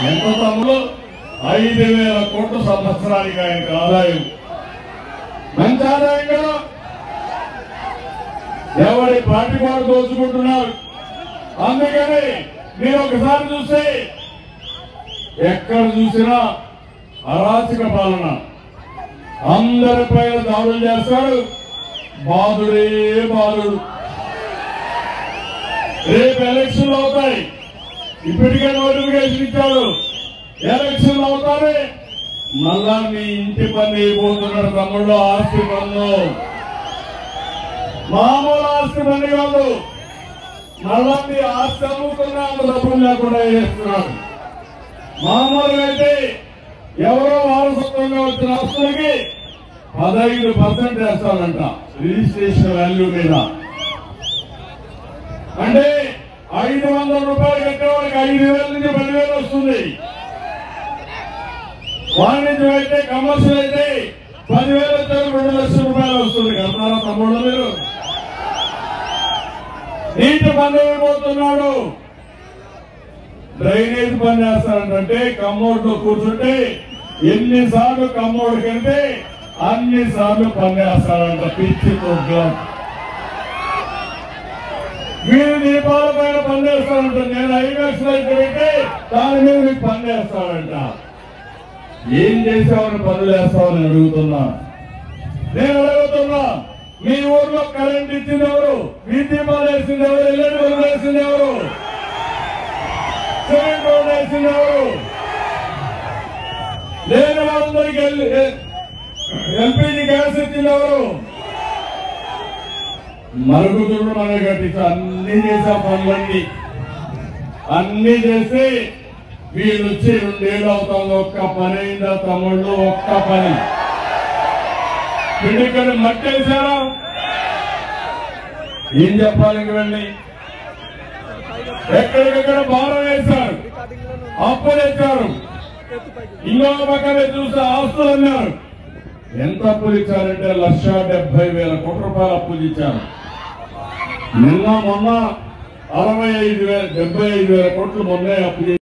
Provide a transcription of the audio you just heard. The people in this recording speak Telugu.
ఎంత తమ్ముడు ఐదు వేల కోట్ల సంవత్సరానికి ఆయనకు ఆదాయం మంచి ఆదాయం కదా ఎవరి పార్టీ వారు దోచుకుంటున్నారు అందుకని మీరు ఒకసారి చూస్తే ఎక్కడ చూసినా అరాచక పాలన అందరిపై దాడులు చేస్తాడు బాధుడే బాధుడు రేపు ఎలక్షన్లు అవుతాయి ఇప్పటికే నోటిఫికేషన్ ఇచ్చాడు ఎలక్షన్లు అవుతారే మళ్ళా మీ ఇంటి పని అయిపోతున్నాడు తమ్ముళ్ళు ఆస్తి పన్ను మామూలు ఆస్తి పని కాదు మళ్ళా మీ ఆస్తి అమ్ముకున్నా అంత డబ్బులు లేకుండా చేస్తున్నాడు మామూలుగా అయితే ఎవరో వారసత్వంగా వచ్చిన ఆస్తులకి పదహైదు పర్సెంట్ వేస్తారంట రిజిస్ట్రేషన్ వాల్యూ మీద అంటే ఐదు వందల రూపాయలు కట్టేవాడికి ఐదు వేల నుంచి పదివేలు వస్తుంది వాణిజ్యం అయితే కమర్షియల్ అయితే పదివేలు వచ్చే రెండు లక్షల రూపాయలు వస్తుంది కడతారా తమ్ముడు మీరు నీటి పని అయిపోతున్నాడు డ్రైనేజ్ పని చేస్తారంటే కమ్మోడ్ లో కూర్చుంటే ఎన్నిసార్లు కమ్మోడ్ కెళ్తే అన్ని సార్లు పని చేస్తారంట పిచ్చి ప్రోగ్రాం మీరు దీపాల పైన పని చేస్తారంట నేను ఐమాక్స్ లో ఇక్కడ పెట్టి దాని మీద మీకు పని చేస్తారంట ఏం చేసామని పనులు వేస్తామని అడుగుతున్నా నేను అడుగుతున్నా మీ ఊర్లో కరెంట్ ఇచ్చింది ఎవరు మీ దీపాలు వేసింది ఎవరు ఎల్లుడి బల్బులు వేసింది ఎవరు సిమెంట్ రోడ్ వేసింది ఎవరు లేని వాళ్ళందరికీ ఎల్పిజి గ్యాస్ ఇచ్చింది ఎవరు మరుగుతుడు మన కట్టించు అన్ని చేసా పనులన్నీ అన్ని చేసి వీళ్ళు వచ్చి రెండేళ్ళు అవుతుంది ఒక్క పని అయిందా తమ్ముళ్ళు ఒక్క పని పిడికలు మట్టేశారా ఏం చెప్పాలి ఇంక వెళ్ళి ఎక్కడికక్కడ భారం వేశారు అప్పు తెచ్చారు ఇంకో పక్కన చూస్తే ఆస్తులు అన్నారు ఎంత అప్పులు ఇచ్చారంటే లక్ష డెబ్బై వేల కోట్ల రూపాయలు అప్పులు ఇచ్చారు నిన్న మొన్న అరవై ఐదు వేల డెబ్బై ఐదు వేల కోట్లు మొన్నే అప్పు చేశారు.